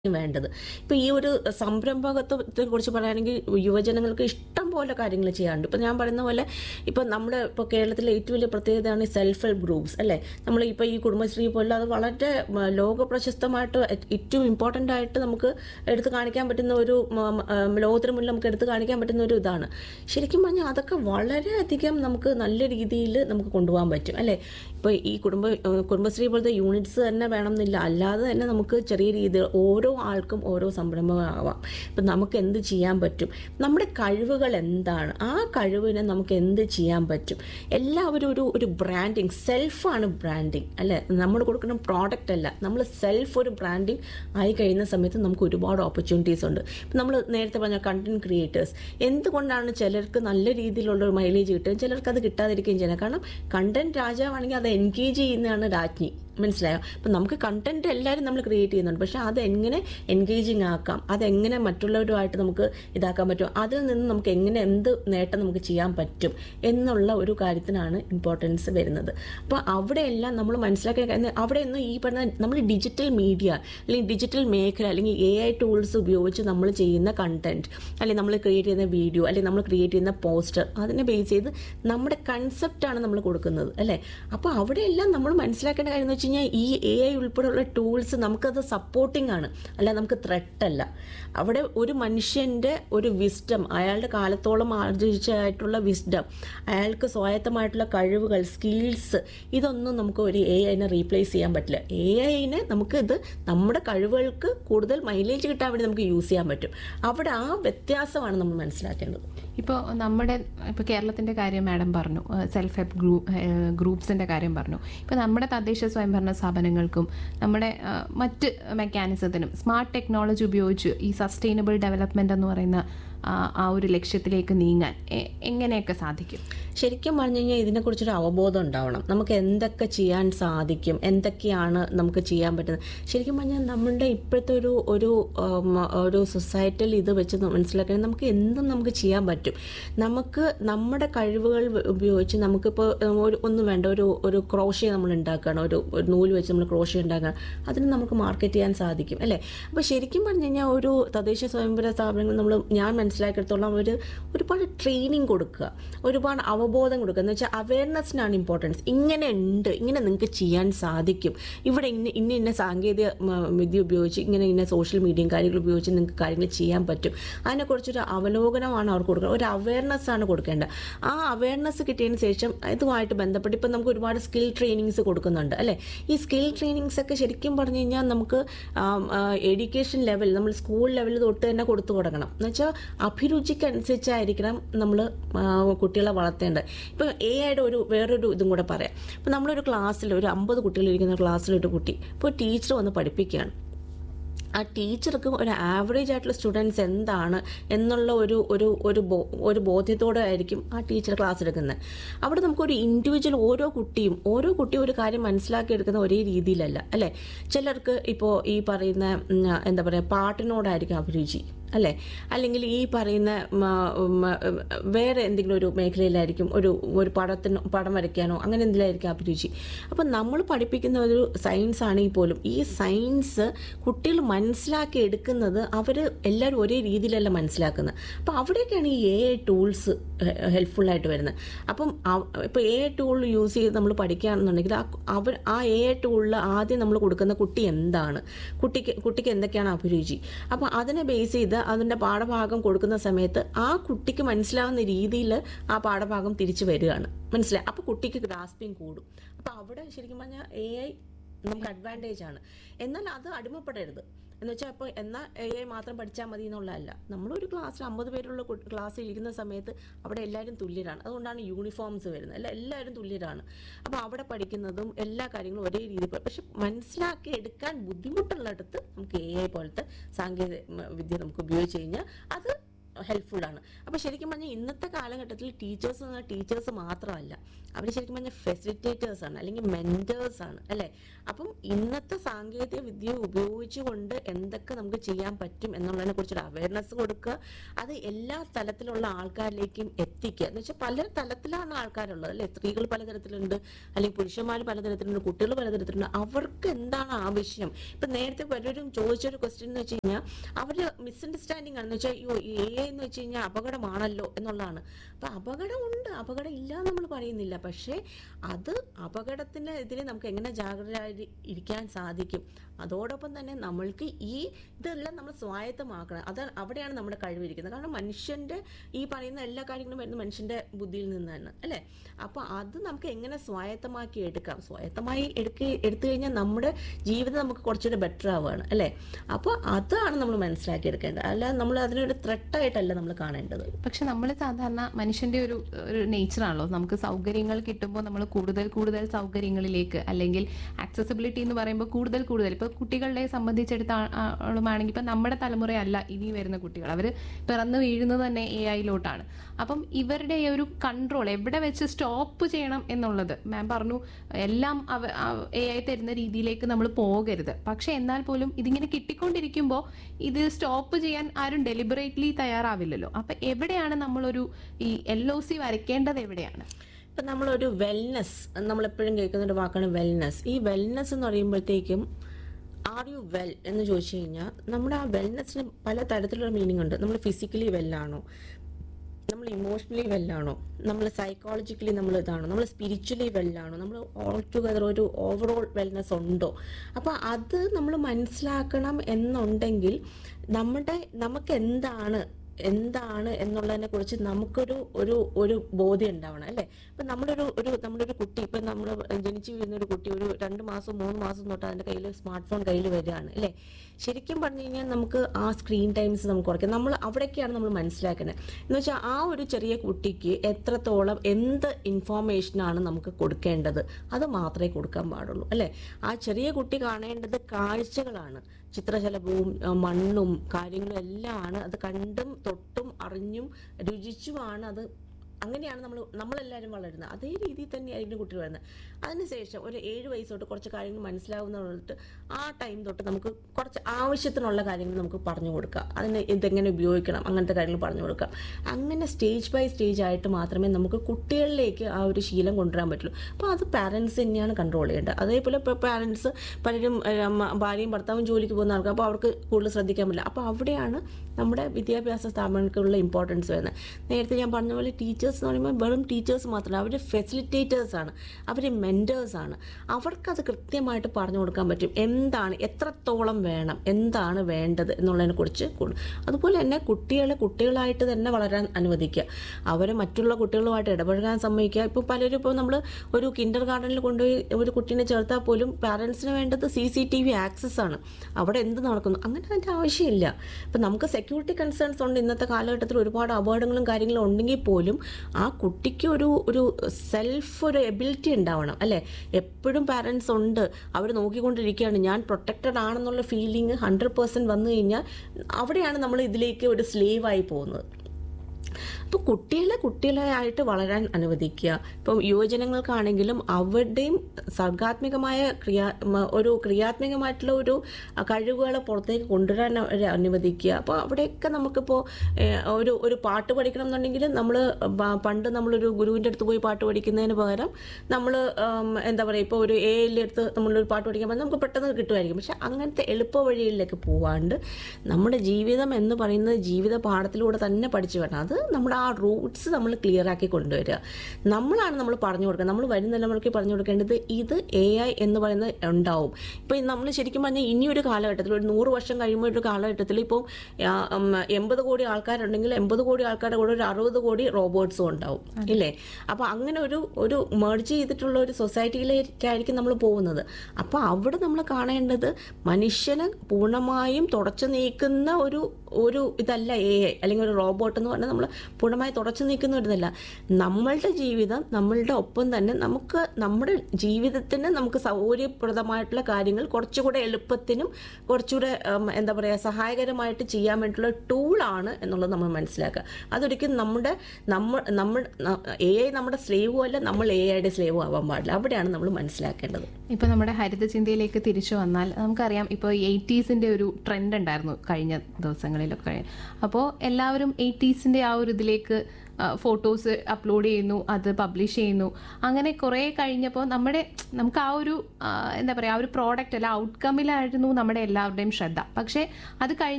വേണ്ടത് ഇപ്പൊ ഈ ഒരു സംരംഭകത്വത്തെ കുറിച്ച് പറയുകയാണെങ്കിൽ യുവജനങ്ങൾക്ക് ഇഷ്ടം പോലെ കാര്യങ്ങൾ ചെയ്യാറുണ്ട് ഇപ്പൊ ഞാൻ പറയുന്ന പോലെ ഇപ്പൊ നമ്മുടെ ഇപ്പൊ കേരളത്തിലെ ഏറ്റവും വലിയ പ്രത്യേകതയാണ് സെൽഫ് ഹെൽപ്പ് ഗ്രൂപ്പ്സ് അല്ലെ നമ്മൾ ഇപ്പൊ ഈ കുടുംബശ്രീ പോലെ അത് വളരെ മ, ലോക പ്രശസ്തമായിട്ട് ഏറ്റവും ഇമ്പോർട്ടന്റ് ആയിട്ട് നമുക്ക് എടുത്തു കാണിക്കാൻ പറ്റുന്ന ഒരു മ, മ, ഉം, ലോകത്തിന് മുന്നിൽ നമുക്ക് എടുത്തു കാണിക്കാൻ പറ്റുന്ന ഒരു ഇതാണ് ശരിക്കും പറഞ്ഞാൽ അതൊക്കെ വളരെയധികം നമുക്ക് നല്ല രീതിയിൽ നമുക്ക് കൊണ്ടുപോകാൻ പറ്റും അല്ലെ ഇപ്പൊ ഈ കുടുംബ ഏഹ് കുടുംബശ്രീ പോലത്തെ യൂണിറ്റ്സ് തന്നെ വേണമെന്നില്ല അല്ലാതെ തന്നെ നമുക്ക് ചെറിയ രീതിയിൽ ഓരോ ആൾക്കും ഓരോ സംരംഭമാവാം ഇപ്പം നമുക്ക് എന്ത് ചെയ്യാൻ പറ്റും നമ്മുടെ കഴിവുകൾ എന്താണ് ആ കഴിവിനെ നമുക്ക് എന്ത് ചെയ്യാൻ പറ്റും എല്ലാവരും ഒരു ഒരു ബ്രാൻഡിങ് സെൽഫാണ് ബ്രാൻഡിങ് അല്ലെ നമ്മൾ കൊടുക്കുന്ന പ്രോഡക്റ്റ് അല്ല നമ്മൾ സെൽഫ് ഒരു ബ്രാൻഡിങ് ആയി കഴിയുന്ന സമയത്ത് നമുക്ക് ഒരുപാട് ഓപ്പർച്യൂണിറ്റീസ് ഉണ്ട് ഇപ്പം നമ്മൾ നേരത്തെ പറഞ്ഞ കണ്ടന്റ് ക്രിയേറ്റേഴ്സ് എന്തുകൊണ്ടാണ് ചിലർക്ക് നല്ല രീതിയിലുള്ള ഒരു മൈലേജ് കിട്ടുക ചിലർക്ക് അത് കിട്ടാതിരിക്കുകയും ചെയ്യുന്നത് കാരണം കണ്ടന്റ് രാജാവാണെങ്കിൽ അത് എൻഗേജ് ചെയ്യുന്നതാണ് രാജ്ഞി മനസ്സിലായോ അപ്പം നമുക്ക് കണ്ടന്റ് എല്ലാവരും നമ്മൾ ക്രിയേറ്റ് ചെയ്യുന്നുണ്ട് പക്ഷെ അത് എങ്ങനെ എൻഗേജിങ് ആക്കാം അതെങ്ങനെ മറ്റുള്ളവരുമായിട്ട് നമുക്ക് ഇതാക്കാൻ പറ്റും അതിൽ നിന്ന് നമുക്ക് എങ്ങനെ എന്ത് നേട്ടം നമുക്ക് ചെയ്യാൻ പറ്റും എന്നുള്ള ഒരു കാര്യത്തിനാണ് ഇമ്പോർട്ടൻസ് വരുന്നത് അപ്പോൾ അവിടെയെല്ലാം നമ്മൾ മനസ്സിലാക്കിയ കാര്യം അവിടെയൊന്നും ഈ പറഞ്ഞ നമ്മൾ ഡിജിറ്റൽ മീഡിയ അല്ലെങ്കിൽ ഡിജിറ്റൽ മേഖല അല്ലെങ്കിൽ എ ഐ ടൂൾസ് ഉപയോഗിച്ച് നമ്മൾ ചെയ്യുന്ന കണ്ടന്റ് അല്ലെങ്കിൽ നമ്മൾ ക്രിയേറ്റ് ചെയ്യുന്ന വീഡിയോ അല്ലെങ്കിൽ നമ്മൾ ക്രിയേറ്റ് ചെയ്യുന്ന പോസ്റ്റർ അതിനെ ബേസ് ചെയ്ത് നമ്മുടെ കൺസെപ്റ്റാണ് നമ്മൾ കൊടുക്കുന്നത് അല്ലേ അപ്പോൾ അവിടെയെല്ലാം നമ്മൾ മനസ്സിലാക്കേണ്ട കാര്യം എന്ന് വെച്ച് കഴിഞ്ഞാൽ ഈ എ ഐ ഉൾപ്പെടെയുള്ള ടൂൾസ് നമുക്കത് സപ്പോർട്ടിംഗ് ആണ് അല്ല നമുക്ക് ത്രെട്ട് അല്ല അവിടെ ഒരു മനുഷ്യൻ്റെ ഒരു വിസ്ഡം അയാളുടെ കാലത്തോളം ആർജിച്ചായിട്ടുള്ള വിസ്ഡം അയാൾക്ക് സ്വായത്തമായിട്ടുള്ള കഴിവുകൾ സ്കിൽസ് ഇതൊന്നും നമുക്ക് ഒരു എ ഐനെ റീപ്ലേസ് ചെയ്യാൻ പറ്റില്ല എ ഐനെ നമുക്ക് ഇത് നമ്മുടെ കഴിവുകൾക്ക് കൂടുതൽ മൈലേജ് കിട്ടാൻ വേണ്ടി നമുക്ക് യൂസ് ചെയ്യാൻ പറ്റും അവിടെ ആ വ്യത്യാസമാണ് നമ്മൾ മനസ്സിലാക്കേണ്ടത് ഇപ്പോൾ നമ്മുടെ ഇപ്പോൾ കേരളത്തിൻ്റെ കാര്യം മാഡം പറഞ്ഞു സെൽഫ് ഹെൽപ്പ് ഗ്രൂപ്പ് ഗ്രൂപ്പ്സിൻ്റെ കാര്യം പറഞ്ഞു ഇപ്പോൾ നമ്മുടെ തദ്ദേശ സ്വയംഭരണ സ്ഥാപനങ്ങൾക്കും നമ്മുടെ ആ, മറ്റ് മെക്കാനിസത്തിനും സ്മാർട്ട് ടെക്നോളജി ഉപയോഗിച്ച് ഈ സസ്റ്റൈനബിൾ ഡെവലപ്മെൻ്റ് എന്ന് പറയുന്ന ആ, ആ ഒരു ലക്ഷ്യത്തിലേക്ക് നീങ്ങാൻ എ- എങ്ങനെയൊക്കെ സാധിക്കും ശരിക്കും പറഞ്ഞു കഴിഞ്ഞാൽ ഇതിനെക്കുറിച്ചൊരു അവബോധം ഉണ്ടാവണം നമുക്ക് എന്തൊക്കെ ചെയ്യാൻ സാധിക്കും എന്തൊക്കെയാണ് നമുക്ക് ചെയ്യാൻ പറ്റുന്നത് ശരിക്കും പറഞ്ഞാൽ നമ്മളുടെ ഇപ്പോഴത്തെ ഒരു ഒരു ഉം, ഒരു സൊസൈറ്റിയിൽ ഇത് വെച്ച് മനസ്സിലാക്കാൻ നമുക്ക് എന്തും നമുക്ക് ചെയ്യാൻ പറ്റും നമുക്ക് നമ്മുടെ കഴിവുകൾ ഉപയോഗിച്ച് നമുക്കിപ്പോൾ ഒരു ഒന്നും വേണ്ട ഒരു ഒരു ക്രോഷ്യ നമ്മൾ ഉണ്ടാക്കണം ഒരു ഒരു നൂല് വെച്ച് നമ്മൾ ക്രോഷ്യ ഉണ്ടാക്കണം അതിന് നമുക്ക് മാർക്കറ്റ് ചെയ്യാൻ സാധിക്കും അല്ലേ അപ്പോൾ ശരിക്കും പറഞ്ഞു കഴിഞ്ഞാൽ ഒരു തദ്ദേശ സ്വയംഭരണ സ്ഥാപനങ്ങൾ നമ്മൾ ഞാൻ മനസ്സിലാക്കിയെടുത്തോളം അവർ ഒരുപാട് ട്രെയിനിങ് കൊടുക്കുക ഒരുപാട് അവബോധം കൊടുക്കുക എന്ന് വെച്ചാൽ അവയർനെസ്സിനാണ് ഇമ്പോർട്ടൻസ് ഇങ്ങനെ ഉണ്ട് ഇങ്ങനെ നിങ്ങൾക്ക് ചെയ്യാൻ സാധിക്കും ഇവിടെ ഇന്ന ഇന്ന ഇന്ന സാങ്കേതിക മ, വിദ്യ ഉപയോഗിച്ച് ഇങ്ങനെ ഇന്ന സോഷ്യൽ മീഡിയയും കാര്യങ്ങൾ ഉപയോഗിച്ച് നിങ്ങൾക്ക് കാര്യങ്ങൾ ചെയ്യാൻ പറ്റും അതിനെക്കുറിച്ചൊരു അവലോകനമാണ് അവർക്ക് കൊടുക്കുന്നത് ഒരു അവയർനെസ് ആണ് കൊടുക്കേണ്ടത് ആ അവയർനെസ് കിട്ടിയതിന് ശേഷം ഇതുമായിട്ട് ബന്ധപ്പെട്ട് ഇപ്പം നമുക്ക് ഒരുപാട് സ്കിൽ ട്രെയിനിങ്സ് കൊടുക്കുന്നുണ്ട് അല്ലേ ഈ സ്കിൽ ട്രെയിനിങ്സ് ഒക്കെ ശരിക്കും പറഞ്ഞു കഴിഞ്ഞാൽ നമുക്ക് എഡ്യൂക്കേഷൻ ലെവൽ നമ്മൾ സ്കൂൾ ലെവലിൽ തൊട്ട് തന്നെ കൊടുത്തു തുടങ്ങണം എന്ന് വെച്ചാൽ അഭിരുചിക്കനുസരിച്ചായിരിക്കണം നമ്മൾ കുട്ടികളെ വളർത്തേണ്ടത് ഇപ്പം എ ഐയുടെ ഒരു വേറൊരു ഇതും കൂടെ പറയാം ഇപ്പം നമ്മളൊരു ക്ലാസ്സിൽ ഒരു അമ്പത് കുട്ടികളിരിക്കുന്ന ക്ലാസ്സിലൊരു കുട്ടി ഇപ്പോൾ ടീച്ചർ വന്ന് പഠിപ്പിക്കുകയാണ് ആ ടീച്ചർക്ക് ഒരു ആവറേജ് ആയിട്ടുള്ള സ്റ്റുഡൻസ് എന്താണ് എന്നുള്ള ഒരു ഒരു ഒരു ബോ ഒരു ബോധ്യത്തോടെ ആയിരിക്കും ആ ടീച്ചർ ക്ലാസ് എടുക്കുന്നത് അവിടെ നമുക്കൊരു ഇൻഡിവിജ്വൽ ഓരോ കുട്ടിയും ഓരോ കുട്ടിയും ഒരു കാര്യം മനസ്സിലാക്കി എടുക്കുന്ന ഒരേ രീതിയിലല്ല അല്ലേ ചിലർക്ക് ഇപ്പോൾ ഈ പറയുന്ന ഉം, എന്താ പറയുക പാട്ടിനോടായിരിക്കും അഭിരുചി അല്ലേ അല്ലെങ്കിൽ ഈ പറയുന്ന മ, ഉം, വേറെ എന്തെങ്കിലും ഒരു മേഖലയിലായിരിക്കും ഒരു ഒരു പടത്തിന് പടം വരയ്ക്കാനോ അങ്ങനെ എന്തിലായിരിക്കും അഭിരുചി അപ്പം നമ്മൾ പഠിപ്പിക്കുന്ന ഒരു സയൻസ് ആണെങ്കിൽ പോലും ഈ സയൻസ് കുട്ടികൾ മനസ്സിലാക്കി എടുക്കുന്നത് അവർ എല്ലാവരും ഒരേ രീതിയിലല്ല മനസ്സിലാക്കുന്നത് അപ്പം അവിടെയൊക്കെയാണ് ഈ എ ഐ ടൂൾസ് ഹെൽപ്ഫുള്ളായിട്ട് വരുന്നത് അപ്പം ഇപ്പോൾ എ ഐ ടൂൾ യൂസ് ചെയ്ത് നമ്മൾ പഠിക്കുകയാണെന്നുണ്ടെങ്കിൽ ആ അവർ ആ എ ഐ ടൂളിൽ ആദ്യം നമ്മൾ കൊടുക്കുന്ന കുട്ടി എന്താണ് കുട്ടിക്ക് കുട്ടിക്ക് എന്തൊക്കെയാണ് അഭിരുചി അപ്പം അതിനെ ബേസ് ചെയ്ത് അതിൻ്റെ പാഠഭാഗം കൊടുക്കുന്ന സമയത്ത് ആ കുട്ടിക്ക് മനസ്സിലാവുന്ന രീതിയിൽ ആ പാഠഭാഗം തിരിച്ചു വരികയാണ് മനസ്സിലായി അപ്പോൾ കുട്ടിക്ക് ഗ്രാസ്പിംഗ് കൂടും അപ്പോൾ അവിടെ ശരിക്കും പറഞ്ഞാൽ എ ഐ നമുക്ക് അഡ്വാൻറ്റേജ് ആണ് എന്നാൽ അത് അടിമപ്പെടരുത് എന്ന് വെച്ചാൽ അപ്പോൾ എന്നാൽ എ ഐ മാത്രം പഠിച്ചാൽ മതി എന്നുള്ളതല്ല നമ്മളൊരു ക്ലാസ്സിൽ അമ്പത് പേരുള്ള ക്ലാസ്സിൽ ഇരിക്കുന്ന സമയത്ത് അവിടെ എല്ലാവരും തുല്യരാണ് അതുകൊണ്ടാണ് യൂണിഫോംസ് വരുന്നത് അല്ല എല്ലാവരും തുല്യരാണ് അപ്പോൾ അവിടെ പഠിക്കുന്നതും എല്ലാ കാര്യങ്ങളും ഒരേ രീതിയിൽ പക്ഷെ മനസ്സിലാക്കി എടുക്കാൻ ബുദ്ധിമുട്ടുള്ളിടത്ത് നമുക്ക് എ ഐ പോലത്തെ സാങ്കേതിക ഉം, വിദ്യ നമുക്ക് ഉപയോഗിച്ച് കഴിഞ്ഞാൽ അത് ഹെൽപ്ഫുൾ ആണ് അപ്പോൾ ശരിക്കും പറഞ്ഞാൽ ഇന്നത്തെ കാലഘട്ടത്തിൽ ടീച്ചേഴ്സ് എന്ന ടീച്ചേഴ്സ് മാത്രമല്ല അവർ ശരിക്കും പറഞ്ഞാൽ ഫെസിലിറ്റേറ്റേഴ്സ് ആണ് അല്ലെങ്കിൽ മെന്റേഴ്സ് ആണ് അല്ലേ അപ്പം ഇന്നത്തെ സാങ്കേതിക വിദ്യ ഉപയോഗിച്ചുകൊണ്ട് എന്തൊക്കെ നമുക്ക് ചെയ്യാൻ പറ്റും എന്നുള്ളതിനെ കുറിച്ചൊരു അവയർനെസ് കൊടുക്കുക അത് എല്ലാ തലത്തിലുള്ള ആൾക്കാരിലേക്കും എത്തിക്കുക എന്ന് വെച്ചാൽ പല തലത്തിലാണ് ആൾക്കാരുള്ളത് അല്ലെ സ്ത്രീകൾ പലതരത്തിലുണ്ട് അല്ലെങ്കിൽ പുരുഷന്മാർ പലതരത്തിലുണ്ട് കുട്ടികൾ പലതരത്തിലുണ്ട് അവർക്ക് എന്താണ് ആവശ്യം ഇപ്പൊ നേരത്തെ പലരും ചോദിച്ചൊരു ക്വസ്റ്റ്യൻ എന്ന് വെച്ച് കഴിഞ്ഞാൽ അവര് മിസ്അണ്ടർസ്റ്റാൻഡിങ് ആണെന്ന് വെച്ചാൽ അയ്യോ എ എന്ന് വെച്ച് കഴിഞ്ഞാൽ അപകടമാണല്ലോ എന്നുള്ളതാണ് അപ്പൊ അപകടമുണ്ട് അപകടം ഇല്ല എന്ന് നമ്മൾ പറയുന്നില്ല പക്ഷേ അത് അപകടത്തിനെതിരെ നമുക്ക് എങ്ങനെ ജാഗ്രതയായി ഇരിക്കാൻ സാധിക്കും അതോടൊപ്പം തന്നെ നമ്മൾക്ക് ഈ ഇതെല്ലാം നമ്മൾ സ്വായത്തമാക്കണം അത് അവിടെയാണ് നമ്മുടെ കഴിവിരിക്കുന്നത് കാരണം മനുഷ്യന്റെ ഈ പറയുന്ന എല്ലാ കാര്യങ്ങളും വരുന്ന മനുഷ്യന്റെ ബുദ്ധിയിൽ നിന്നാണ് അല്ലേ അപ്പൊ അത് നമുക്ക് എങ്ങനെ സ്വായത്തമാക്കി എടുക്കാം സ്വായത്തമായി എടുക്ക എടുത്തു കഴിഞ്ഞാൽ നമ്മുടെ ജീവിതം നമുക്ക് കുറച്ചുകൂടെ ബെറ്റർ ആവുകയാണ് അല്ലേ അപ്പോൾ അതാണ് നമ്മൾ മനസ്സിലാക്കി എടുക്കേണ്ടത് അല്ലാതെ നമ്മൾ അതിനൊരു ത്രെട്ടായിട്ടല്ല നമ്മൾ കാണേണ്ടത് പക്ഷെ നമ്മൾ സാധാരണ മനുഷ്യന്റെ ഒരു ഒരു നേച്ചറാണല്ലോ നമുക്ക് സൗകര്യങ്ങൾ കിട്ടുമ്പോൾ നമ്മൾ കൂടുതൽ കൂടുതൽ സൗകര്യങ്ങളിലേക്ക് അല്ലെങ്കിൽ ആക്സസിബിലിറ്റി എന്ന് പറയുമ്പോൾ കൂടുതൽ കൂടുതൽ ഇപ്പൊ കുട്ടികളെ സംബന്ധിച്ചിടത്തോളമാണെങ്കിൽ ഇപ്പൊ നമ്മുടെ തലമുറയല്ല ഇനി വരുന്ന കുട്ടികൾ അവർ പിറന്നു വീഴുന്നത് തന്നെ എ ഐയിലോട്ടാണ് അപ്പം ഇവരുടെ ഈ ഒരു കൺട്രോൾ എവിടെ വെച്ച് സ്റ്റോപ്പ് ചെയ്യണം എന്നുള്ളത് മാം പറഞ്ഞു എല്ലാം എ ഐ തരുന്ന രീതിയിലേക്ക് നമ്മൾ പോകരുത് പക്ഷെ എന്നാൽ പോലും ഇതിങ്ങനെ കിട്ടിക്കൊണ്ടിരിക്കുമ്പോൾ ഇത് സ്റ്റോപ്പ് ചെയ്യാൻ ആരും ഡെലിബറേറ്റ്ലി തയ്യാറാവില്ലല്ലോ അപ്പൊ എവിടെയാണ് നമ്മളൊരു ഈ എൽ ഒ സി വരയ്ക്കേണ്ടത് എവിടെയാണ് ഇപ്പം നമ്മളൊരു വെൽനെസ് നമ്മളെപ്പോഴും കേൾക്കുന്ന ഒരു വാക്കാണ് വെൽനെസ് ഈ വെൽനെസ് എന്ന് പറയുമ്പോഴത്തേക്കും ആർ യു വെൽ എന്ന് ചോദിച്ചു കഴിഞ്ഞാൽ നമ്മുടെ ആ വെൽനെസ്സിന് പല തരത്തിലുള്ള മീനിങ് ഉണ്ട് നമ്മൾ ഫിസിക്കലി വെല്ലാണോ നമ്മൾ ഇമോഷണലി വെല്ലാണോ നമ്മൾ സൈക്കോളജിക്കലി നമ്മൾ ഇതാണോ നമ്മൾ സ്പിരിച്വലി വെല്ലാണോ നമ്മൾ ഓൾ ടുഗദർ ഒരു ഓവറോൾ വെൽനെസ് ഉണ്ടോ അപ്പോൾ അത് നമ്മൾ മനസ്സിലാക്കണം എന്നുണ്ടെങ്കിൽ നമ്മുടെ നമുക്ക് എന്താണ് എന്താണ് എന്നുള്ളതിനെ കുറിച്ച് നമുക്കൊരു ഒരു ഒരു ബോധ്യം ഉണ്ടാവണം അല്ലേ ഇപ്പം നമ്മളൊരു ഒരു നമ്മുടെ ഒരു കുട്ടി ഇപ്പം നമ്മൾ ജനിച്ചു വീഴുന്ന ഒരു കുട്ടി ഒരു രണ്ട് മാസം മൂന്ന് മാസം തൊട്ട് അതിൻ്റെ കയ്യിൽ സ്മാർട്ട് ഫോൺ കയ്യിൽ വരികയാണ് അല്ലേ ശരിക്കും പറഞ്ഞു കഴിഞ്ഞാൽ നമുക്ക് ആ സ്ക്രീൻ ടൈംസ് നമുക്ക് കുറയ്ക്കാം നമ്മൾ അവിടേക്കാണ് നമ്മൾ മനസ്സിലാക്കുന്നത് എന്ന് വെച്ചാൽ ആ ഒരു ചെറിയ കുട്ടിക്ക് എത്രത്തോളം എന്ത് ഇൻഫോർമേഷനാണ് നമുക്ക് കൊടുക്കേണ്ടത് അത് മാത്രമേ കൊടുക്കാൻ പാടുള്ളൂ അല്ലേ ആ ചെറിയ കുട്ടി കാണേണ്ടത് കാഴ്ചകളാണ് ചിത്രശലഭവും ആ, മണ്ണും കാര്യങ്ങളും എല്ലാം ആണ് അത് കണ്ടും തൊട്ടും അറിഞ്ഞും രുചിച്ചുമാണ് അത് അങ്ങനെയാണ് നമ്മൾ നമ്മളെല്ലാവരും വളരുന്നത് അതേ രീതിയിൽ തന്നെയായിരിക്കും കുട്ടികൾ വരുന്നത് അതിനുശേഷം ഒരു ഏഴ് വയസ്സ് തൊട്ട് കുറച്ച് കാര്യങ്ങൾ മനസ്സിലാവുന്ന തൊട്ട് ആ ടൈം തൊട്ട് നമുക്ക് കുറച്ച് ആവശ്യത്തിനുള്ള കാര്യങ്ങൾ നമുക്ക് പറഞ്ഞു കൊടുക്കാം അതിന് ഇതെങ്ങനെ ഉപയോഗിക്കണം അങ്ങനത്തെ കാര്യങ്ങൾ പറഞ്ഞു കൊടുക്കാം അങ്ങനെ സ്റ്റേജ് ബൈ സ്റ്റേജ് ആയിട്ട് മാത്രമേ നമുക്ക് കുട്ടികളിലേക്ക് ആ ഒരു ശീലം കൊണ്ടുവരാൻ പറ്റുള്ളൂ അപ്പോൾ അത് പാരൻസ് തന്നെയാണ് കൺട്രോൾ ചെയ്യേണ്ടത് അതേപോലെ ഇപ്പോൾ പാരൻസ് പലരും ഏഹ്, അമ്മ- ഭാര്യയും ഭർത്താവും ജോലിക്ക് പോകുന്ന ആൾക്കാർ അപ്പോൾ അവർക്ക് കൂടുതൽ ശ്രദ്ധിക്കാൻ പറ്റില്ല അപ്പോൾ അവിടെയാണ് നമ്മുടെ വിദ്യാഭ്യാസ സ്ഥാപനങ്ങൾക്കുള്ള ഇമ്പോർട്ടൻസ് വരുന്നത് നേരത്തെ ഞാൻ പറഞ്ഞ പോലെ ടീച്ചേഴ്സ് എന്ന് പറയുമ്പോൾ വെറും ടീച്ചേഴ്സ് മാത്രമല്ല അവർ ഫെസിലിറ്റേറ്റേഴ്സ് ആണ് അവർ മെൻറ്റേഴ്സ് ആണ് അവർക്കത് കൃത്യമായിട്ട് പറഞ്ഞു കൊടുക്കാൻ പറ്റും എന്താണ് എത്രത്തോളം വേണം എന്താണ് വേണ്ടത് എന്നുള്ളതിനെ കുറിച്ച് കൂടും അതുപോലെ തന്നെ കുട്ടികളെ കുട്ടികളായിട്ട് തന്നെ വളരാൻ അനുവദിക്കുക അവരെ മറ്റുള്ള കുട്ടികളുമായിട്ട് ഇടപഴകാൻ സമ്മതിക്കുക ഇപ്പോൾ പലരും ഇപ്പോൾ നമ്മൾ ഒരു കിൻഡർ ഗാർഡനിൽ കൊണ്ടുപോയി ഒരു കുട്ടീനെ ചേർത്താൽ പോലും പാരൻസിന് വേണ്ടത് C C T V access ആണ് അവിടെ എന്ത് നടക്കുന്നു അങ്ങനെ അതിൻ്റെ ആവശ്യമില്ല ഇപ്പം നമുക്ക് സെക്യൂരിറ്റി കൺസേൺസ് ഉണ്ട് ഇന്നത്തെ കാലഘട്ടത്തിൽ ഒരുപാട് അപകടങ്ങളും കാര്യങ്ങളും ഉണ്ടെങ്കിൽ പോലും ആ കുട്ടിക്ക് ഒരു ഒരു സെൽഫ് ഒരു എബിലിറ്റി ഉണ്ടാവണം അല്ലേ എപ്പോഴും പാരൻസ് ഉണ്ട് അവർ നോക്കിക്കൊണ്ടിരിക്കുകയാണ് ഞാൻ പ്രൊട്ടക്റ്റഡ് ആണെന്നുള്ള ഫീലിംഗ് ഹൺഡ്രഡ് പേഴ്സൻറ്റ് വന്നു കഴിഞ്ഞാൽ അവിടെയാണ് നമ്മൾ ഇതിലേക്ക് ഒരു സ്ലേവ് ആയി പോകുന്നത് അപ്പോൾ കുട്ടികളെ കുട്ടികളെ ആയിട്ട് വളരാൻ അനുവദിക്കുക ഇപ്പം യുവജനങ്ങൾക്കാണെങ്കിലും അവരുടെയും സർഗാത്മകമായ ക്രിയാ മ- ഒരു ക്രിയാത്മകമായിട്ടുള്ള ഒരു കഴിവുകളെ പുറത്തേക്ക് കൊണ്ടുവരാൻ അവരെ അനുവദിക്കുക അപ്പോൾ അവിടെയൊക്കെ നമുക്കിപ്പോൾ ഏഹ്, ഒരു ഒരു പാട്ട് പഠിക്കണം എന്നുണ്ടെങ്കിൽ നമ്മൾ പണ്ട് നമ്മളൊരു ഗുരുവിൻ്റെ അടുത്ത് പോയി പാട്ട് പഠിക്കുന്നതിന് പകരം നമ്മൾ എന്താ പറയുക ഇപ്പോൾ ഒരു എ അടുത്ത് നമ്മളൊരു പാട്ട് പഠിക്കാൻ പറഞ്ഞാൽ നമുക്ക് പെട്ടെന്ന് കിട്ടുമായിരിക്കും പക്ഷെ അങ്ങനത്തെ എളുപ്പ വഴിയിലേക്ക് പോവാണ്ട് നമ്മുടെ ജീവിതം എന്ന് പറയുന്നത് ജീവിത പാഠത്തിലൂടെ തന്നെ പഠിച്ചു വേണം അത് നമ്മുടെ ആ റൂട്ട്സ് നമ്മൾ ക്ലിയർ ആക്കി കൊണ്ടുവരിക നമ്മളാണ് നമ്മൾ പറഞ്ഞു കൊടുക്കുക നമ്മൾ വരും തലമുറയ്ക്ക് പറഞ്ഞു കൊടുക്കേണ്ടത് ഇത് എ ഐ എന്ന് പറയുന്നത് ഉണ്ടാവും ഇപ്പോൾ നമ്മൾ ശരിക്കും പറഞ്ഞാൽ ഇനിയൊരു കാലഘട്ടത്തിൽ ഒരു നൂറ് വർഷം കഴിയുമ്പോൾ ഒരു കാലഘട്ടത്തിൽ ഇപ്പോൾ ആ, ഉം, എൺപത് കോടി ആൾക്കാരുണ്ടെങ്കിൽ എൺപത് കോടി ആൾക്കാരുടെ കൂടെ ഒരു അറുപത് കോടി റോബോട്ട്സും ഉണ്ടാവും ഇല്ലേ അപ്പോൾ അങ്ങനെ ഒരു ഒരു മെർജ് ചെയ്തിട്ടുള്ള ഒരു സൊസൈറ്റിയിലേക്കായിരിക്കും നമ്മൾ പോകുന്നത് അപ്പോൾ അവിടെ നമ്മൾ കാണേണ്ടത് മനുഷ്യനെ പൂർണ്ണമായും തുടച്ചു നീക്കുന്ന ഒരു ഒരു ഇതല്ല എ ഐ അല്ലെങ്കിൽ ഒരു റോബോട്ട് എന്ന് പറഞ്ഞാൽ നമ്മൾ പൂർണ്ണമായി തുടച്ചു നീക്കുന്ന ഒരു ഇതല്ല നമ്മളുടെ ജീവിതം നമ്മളുടെ ഒപ്പം തന്നെ നമുക്ക് നമ്മുടെ ജീവിതത്തിന് നമുക്ക് സൗകര്യപ്രദമായിട്ടുള്ള കാര്യങ്ങൾ കുറച്ചുകൂടെ എളുപ്പത്തിനും കുറച്ചുകൂടെ ഉം, എന്താ പറയുക സഹായകരമായിട്ട് ചെയ്യാൻ വേണ്ടിയിട്ടുള്ള ടൂളാണ് എന്നുള്ളത് നമ്മൾ മനസ്സിലാക്കുക അതൊരിക്കലും നമ്മുടെ നമ്മൾ നമ്മൾ എ ഐ നമ്മുടെ സ്ലേവും അല്ല നമ്മൾ എ ഐയുടെ സ്ലേവും ആവാൻ പാടില്ല അവിടെയാണ് നമ്മൾ മനസ്സിലാക്കേണ്ടത് ഇപ്പൊ നമ്മുടെ ഹരിത ചിന്തയിലേക്ക് തിരിച്ചു വന്നാൽ നമുക്കറിയാം ഇപ്പോൾ എയ്റ്റീസിന്റെ ഒരു ട്രെൻഡ് ഉണ്ടായിരുന്നു കഴിഞ്ഞ ദിവസങ്ങളിലൊക്കെ അപ്പോൾ എല്ലാവരും എയ്റ്റീസിന്റെ ആ ഒരു ഇതിലേക്ക് ഫോട്ടോസ് അപ്ലോഡ് ചെയ്യുന്നു അത് പബ്ലിഷ് ചെയ്യുന്നു അങ്ങനെ കുറേ കഴിഞ്ഞപ്പോൾ നമ്മുടെ നമുക്ക് ആ ഒരു ആ, എന്താ പറയുക ആ ഒരു പ്രോഡക്റ്റ് അല്ല ഔട്ട്കമ്മിലായിരുന്നു നമ്മുടെ എല്ലാവരുടെയും ശ്രദ്ധ പക്ഷേ അത് കഴിഞ്ഞ